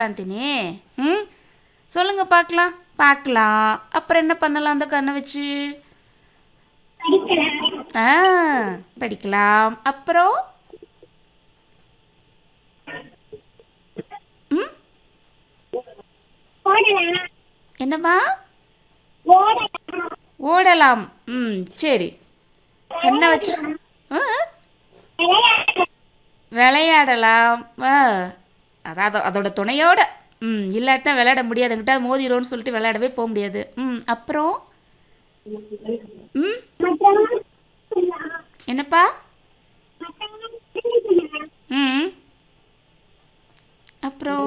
சாந்தினி ம் சொல்லுங்க பார்க்கலாம் பார்க்கலாம் அப்புறம் என்ன பண்ணலாம் அந்த கண்ணை வச்சு படிக்கலாம் ஆ படிக்கலாம் அப்புறம் ம் ஓடலாம் என்னம்மா ஓடலாம் ஓடலாம் ம் சரி கண்ணை வச்சு ஆ விளையாடலாம் விளையாடலாம் ஆ அதாவது அதோட துணையோட ம் இல்லாட்டினா விளையாட முடியாதுங்கிட்ட மோதிரோன்னு சொல்லிட்டு விளையாடவே போக முடியாது ம் அப்புறம் ம் மற்றும் என்னப்பா ம் அப்புறம்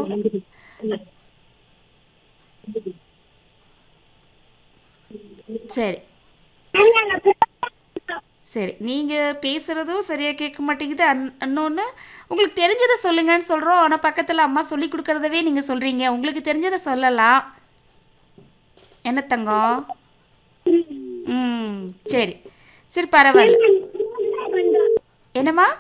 சரி சரி நீங்கள் பேசுகிறதும் சரியாக கேட்க மாட்டேங்குது அன் இன்னொன்று உங்களுக்கு தெரிஞ்சதை சொல்லுங்கன்னு சொல்கிறோம் ஆனால் பக்கத்தில் அம்மா சொல்லி கொடுக்குறதவே நீங்கள் சொல்கிறீங்க உங்களுக்கு தெரிஞ்சதை சொல்லலாம் என்ன தங்கம் ம் சரி சரி பரவாயில்ல என்னம்மா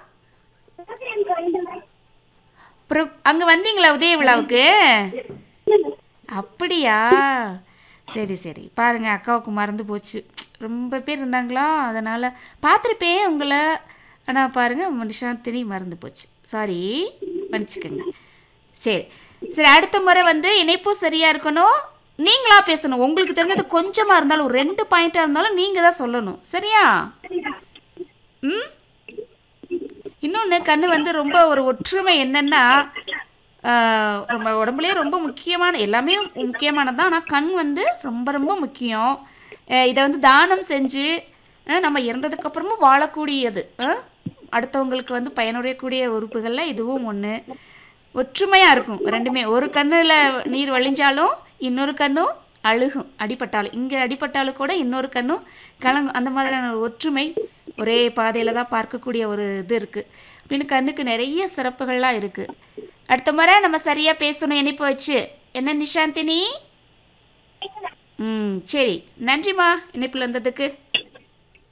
அப்புறம் அங்கே வந்தீங்களா உதய விழாவுக்கு அப்படியா சரி சரி பாருங்க அக்காவுக்கு மறந்து போச்சு ரொம்ப பேர் இருந்தாங்களா அதனால் பார்த்துருப்பேன் உங்களை ஆனால் பாருங்கள் மனுஷாந்தினி மறந்து போச்சு சாரி மன்னிச்சுக்கோங்க சரி சரி அடுத்த முறை வந்து இணைப்பும் சரியாக இருக்கணும் நீங்களா பேசணும் உங்களுக்கு தெரிஞ்சது கொஞ்சமாக இருந்தாலும் ஒரு ரெண்டு பாயிண்ட்டாக இருந்தாலும் நீங்கள் தான் சொல்லணும் சரியா ம் இன்னொன்று கண்ணு வந்து ரொம்ப ஒரு ஒற்றுமை என்னென்னா ஆஹ், நம்ம உடம்புலேயே ரொம்ப முக்கியமான எல்லாமே முக்கியமானது தான் ஆனால் கண் வந்து ரொம்ப ரொம்ப முக்கியம் அஹ், இதை வந்து தானம் செஞ்சு அஹ், நம்ம இறந்ததுக்கப்புறமும் வாழக்கூடியது அஹ், அடுத்தவங்களுக்கு வந்து பயனுடையக்கூடிய உறுப்புகளில் இதுவும் ஒன்று ஒற்றுமையாக இருக்கும் ரெண்டுமே ஒரு கண்ணில் நீர் வழிஞ்சாலும் இன்னொரு கண்ணும் அழுகும் அடிபட்டாலும் இங்கே அடிபட்டாலும் கூட இன்னொரு கண்ணும் கலங்கும் அந்த மாதிரியான ஒரு ஒற்றுமை ஒரே பாதையில் தான் பார்க்கக்கூடிய ஒரு இது இருக்குது அப்படின்னு கண்ணுக்கு நிறைய சிறப்புகள்லாம் இருக்குது அடுத்த முறை நம்ம சரியாக பேசணும் இணைப்பு வச்சு என்ன நிஷாந்தினி ம் சரி நன்றிம்மா இணைப்பில் வந்ததுக்கு